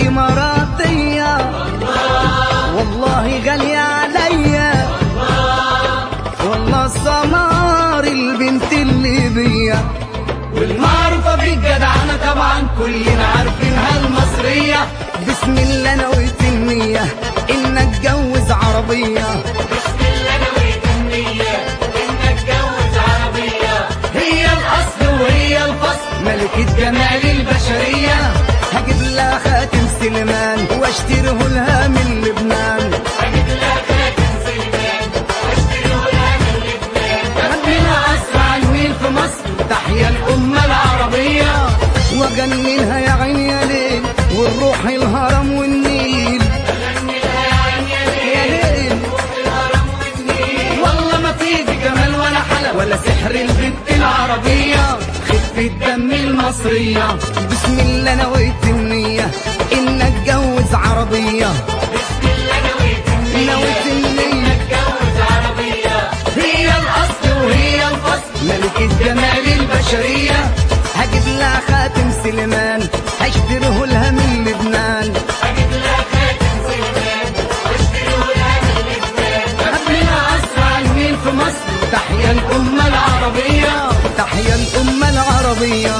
إماراتية والله غالية عليا والله السمار البنت الليبية والمعروفة بالجدعنة طبعا كلنا عارفينها المصرية بسم الله نويت النية إن أتجوز عربية هي الأصل وهي الفصل ملكة جمال البشرية هجيب لها خاتم سليمان واشتريه لها من لبنان ربنا أسرع النيل في مصر تحيا الأمة العربية وجننها يا عين يا ليل والروح الهرم والنيل يا ليل والله ما فيك جمال ولا حلا ولا سحر البنت العربية خفة دم المصرية بسم الله نويت النية إن أتجوز عربية نويت النية هي الأصل وهي الفصل ملكة جمال البشرية هجيب لها خاتم سليمان هشتريه لها من لبنان ربنا أسرع النيل في مصر تحيا الأمة العربية تحيا الأمة العربية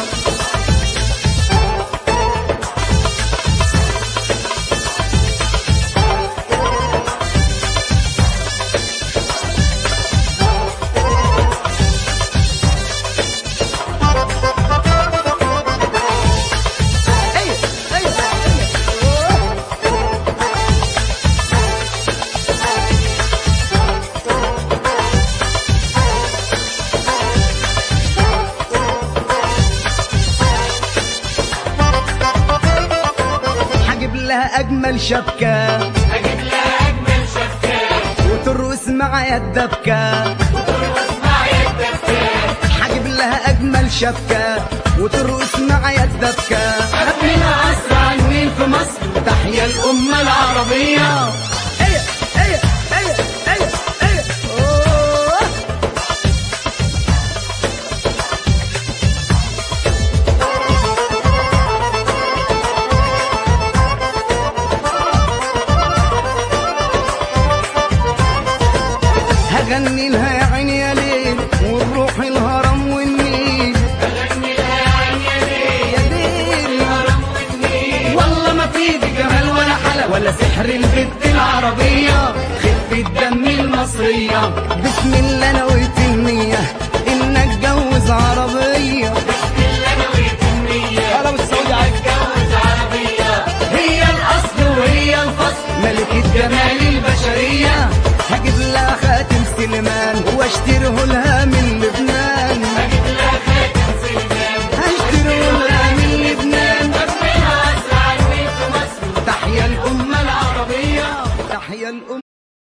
أيوة، أيوة، أيوة. هجيب لها اجمل شبكه وترقص معايا الدبكه هجيب لها اجمل شبكه وترقص معايا الدبكه ربنا اسرع النيل في مصر تحيا الامه العربيه ايه ايه ايه ايه ايه أوه. هغني لها يا عيني يا ليل والروح الهرم والنيل يا ليل والله ما في دي جمال ولا حلا ولا سحر البنت العربية خفة دم المصرية بسم الله نويت النية إن أتجوز عربية أنا بالسعودية عايز هي الأصل وهي الفصل ملكة جمال البشرية هجيب لها خاتم سليمان واشتريه لها من لبنان هشتريه لها من لبنان تحيا الأمة العربية تحيا الأمة